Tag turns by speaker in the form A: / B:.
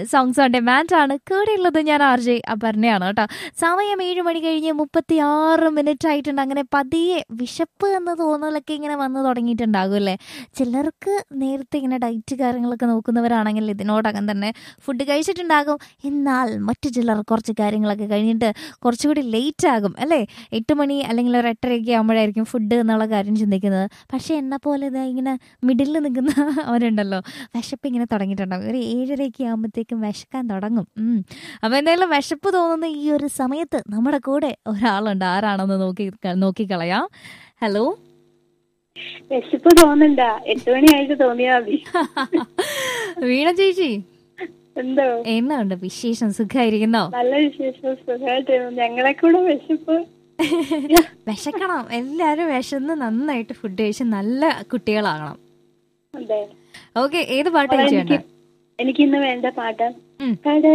A: Songs on demand ആണ് കൂടെയുള്ളത് ഞാൻ ആർ ജെ അപർണയാണ് കേട്ടോ സമയം ഏഴ് മണി കഴിഞ്ഞ് മുപ്പത്തി ആറ് മിനിറ്റ് ആയിട്ടുണ്ട് അങ്ങനെ പതിയെ വിശപ്പ് എന്ന തോന്നലൊക്കെ ഇങ്ങനെ വന്നു തുടങ്ങിയിട്ടുണ്ടാകും അല്ലേ ചിലർക്ക് നേരത്തെ ഇങ്ങനെ ഡയറ്റ് കാര്യങ്ങളൊക്കെ നോക്കുന്നവരാണെങ്കിൽ ഇതിനോടകം തന്നെ ഫുഡ് കഴിച്ചിട്ടുണ്ടാകും എന്നാൽ മറ്റു ചിലർ കുറച്ച് കാര്യങ്ങളൊക്കെ കഴിഞ്ഞിട്ട് കുറച്ചുകൂടി ലേറ്റ് ആകും അല്ലേ എട്ട് മണി അല്ലെങ്കിൽ ഒരു എട്ടരയൊക്കെ ആകുമ്പോഴായിരിക്കും ഫുഡ് എന്നുള്ള കാര്യം ചിന്തിക്കുന്നത് പക്ഷേ എന്നെ പോലെ ഇതാ ഇങ്ങനെ മിഡിലിൽ നിൽക്കുന്ന അവരുണ്ടല്ലോ വിശപ്പ് ഇങ്ങനെ തുടങ്ങിയിട്ടുണ്ടാകും ഒരു ഏഴരയൊക്കെ ആകുമ്പോഴത്തേക്കും വിശക്കാൻ തുടങ്ങും ഉം. അപ്പോൾ എന്തായാലും വിശപ്പ് തോന്നുന്ന ഈ ഒരു സമയത്ത് നമ്മുടെ കൂടെ ഒരാളുണ്ട് ആരാണെന്ന് നോക്കി നോക്കിക്കളയാം ഹലോ
B: വിശപ്പ് തോന്നണ്ട എട്ട് മണിയായിട്ട് തോന്നിയാ മതി
A: വീണ ചേച്ചി
B: എന്തോ
A: എന്നാ ഉണ്ട് വിശേഷം സുഖമായിരിക്കുന്നോ
B: നല്ല വിശേഷം സുഖമായിട്ട് ഞങ്ങളെ കൂടെ വിശപ്പ്
A: വിശക്കണം എല്ലാരും വിശന്ന് നന്നായിട്ട് ഫുഡ് കഴിച്ച് നല്ല കുട്ടികളാകണം
B: അതെ
A: ഓക്കെ ഏത് പാട്ടാ
B: എനിക്ക്
A: ചെയ്യണ്ടേ
B: എനിക്കിന്ന് വേണ്ട പാട്ട്
A: ഉം.
B: കട